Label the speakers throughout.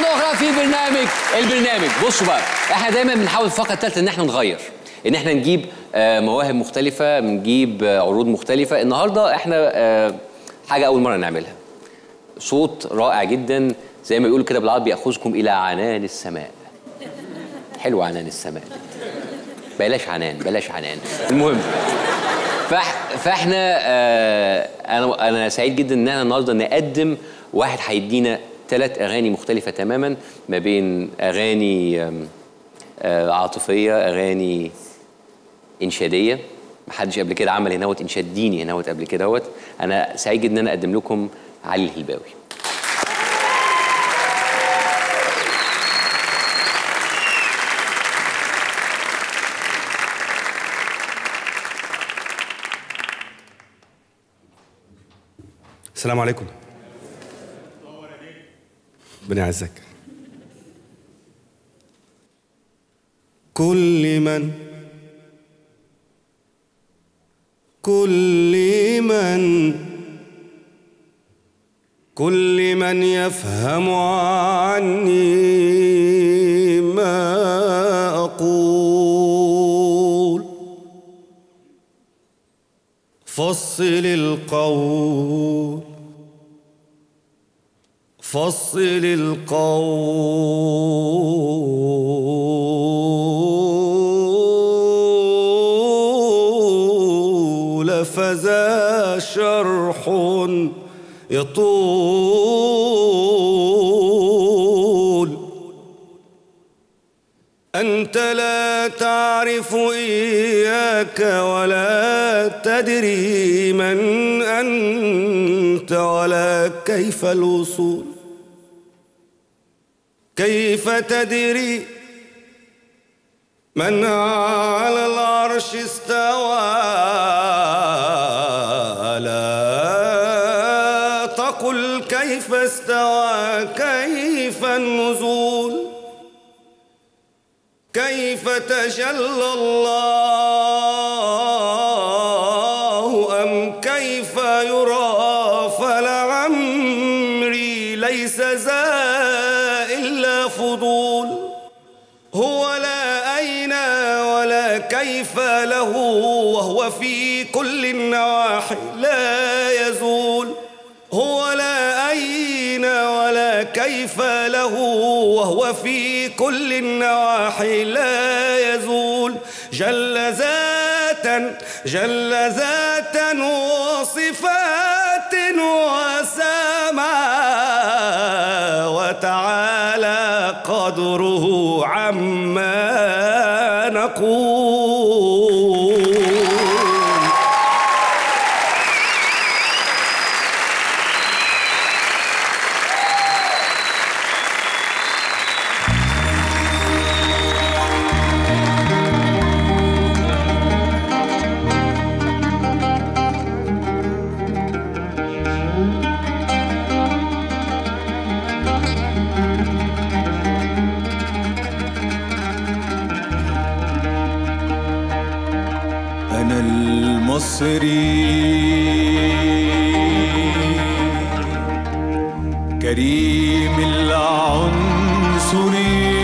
Speaker 1: اخرى في برنامج البرنامج بصوا بقى احنا دايما بنحاول في الفقره الثالثه ان احنا نغير ان احنا نجيب آه، مواهب مختلفه بنجيب آه، عروض مختلفه النهارده احنا آه، حاجه اول مره نعملها صوت رائع جدا زي ما بيقولوا كده بالعربي ياخذكم الى عنان السماء حلو عنان السماء بلاش عنان بلاش عنان المهم فح فاحنا آه انا انا سعيد جدا ان احنا النهارده نقدم واحد هيدينا ثلاث اغاني مختلفه تماما ما بين اغاني آم، آه عاطفيه اغاني انشاديه محدش قبل كده عمل هناوت انشاد ديني هناوت قبل كده هوت انا سعيد جدا ان انا اقدم لكم علي الهلباوي
Speaker 2: السلام عليكم ربنا يعزك كل من كل من كل من يفهم عني ما أقول فصل القول فصل القول فذا شرح يطول أنت لا تعرف إياك ولا تدري من أنت ولا كيف الوصول كيف تدري من على العرش استوى لا تقل كيف استوى كيف النزول كيف تجلى الله أم كيف يرى فلعمري ليس ذا إلا فضول هو لا أين ولا كيف له وهو في كل النواحي لا يزول هو لا أين ولا كيف له وهو في كل النواحي لا يزول جل ذاتا جل ذاتا وصفات وسماء وتعالى قدره عما نقول
Speaker 3: أنا المصري كريم العنصري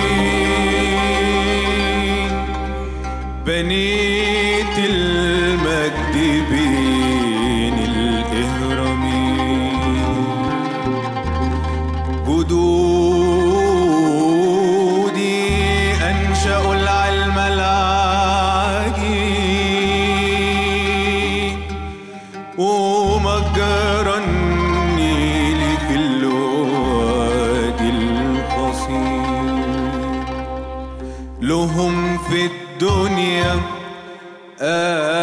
Speaker 3: بنيت المجد بين الإهرامين جدودي أنشأوا العلم العجيب ومجرى النيل في الوادي القصير لهم في الدنيا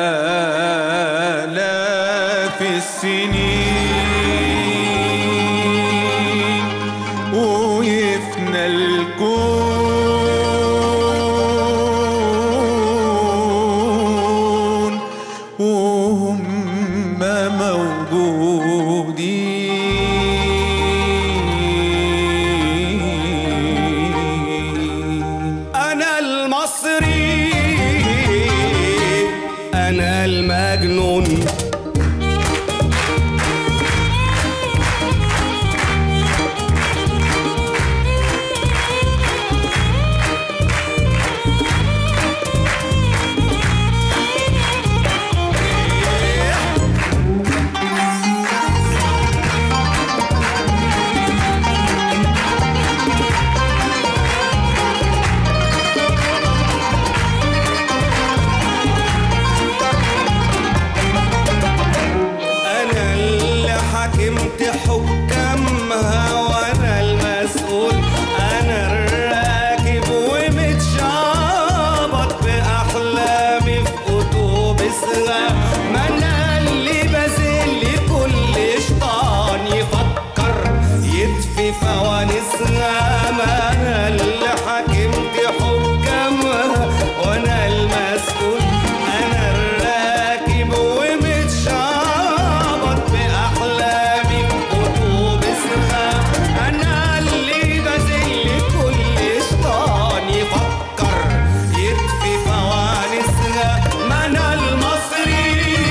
Speaker 2: يطفي فوانسها ما انا اللي حكمت حكامها وانا المسؤول انا الراكب ومتشابط باحلامي وطوبسها انا اللي بذل كل شيطان يفكر يطفي فوانسها ما انا المصري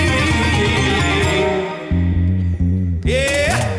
Speaker 2: yeah.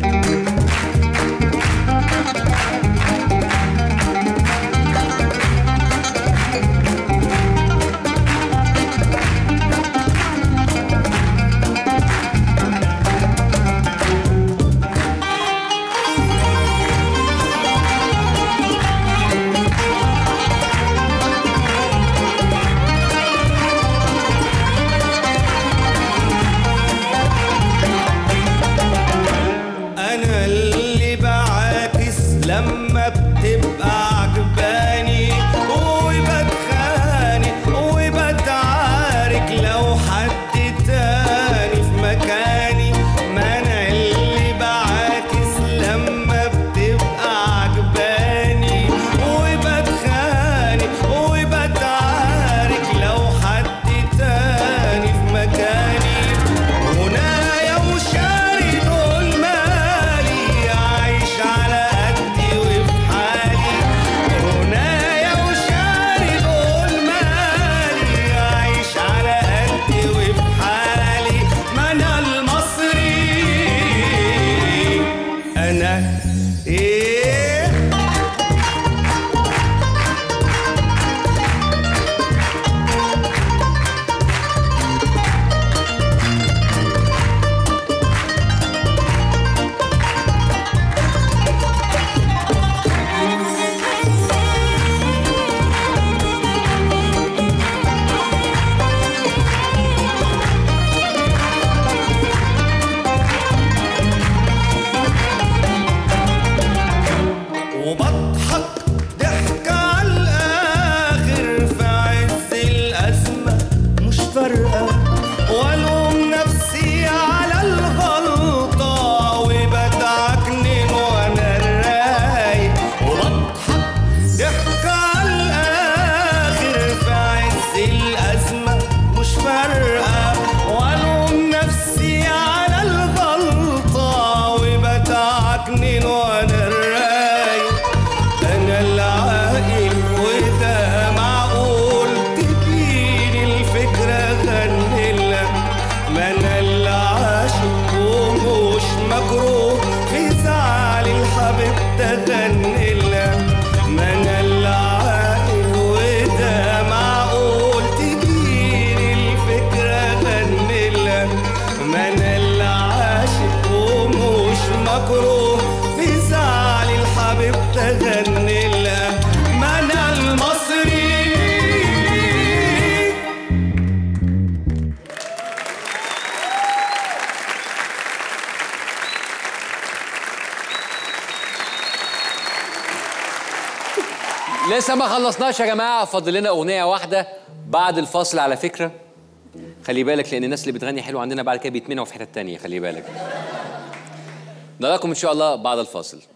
Speaker 2: انا اللي بعاكس لما بتبقى عجباني وبتخانق وبتعارك لو حد تاني في مكاني ما انا اللي بعاكس لما بتبقى عجباني وبتخانق وبتعارك لو حد تاني في مكاني هنايا وشاري دول مالي عايش على قدي وفي حالي هنايا وشاري دول مالي عايش على قدي وفي حالي ما انا المصري انا ايه وبضحك ضحك على الاخر في عز الازمه مش فارقه والوم نفسي على الغلطه وبتعكنن وانا رايق وبضحك ضحك على الاخر في عز الازمه مش فارقه والوم نفسي على الغلطه وبتعكنن وانا رايق انا العاقل وده معقول تجيني الفكره غنلك ما انا اللي عاشق ومش مكروه في زعل الحبيب تغنلك ما انا اللي عاقل وده معقول تجيني الفكره غنلك ما انا اللي عاشق ومش مكروه في زعل الحبيب تغنلك ما انا المصري
Speaker 1: لسه ما خلصناش يا جماعه فاضل لنا اغنيه واحده بعد الفاصل على فكره خلي بالك لان الناس اللي بتغني حلو عندنا بعد كده بيتمنعوا في حته تانية خلي بالك نراكم ان شاء الله بعد الفاصل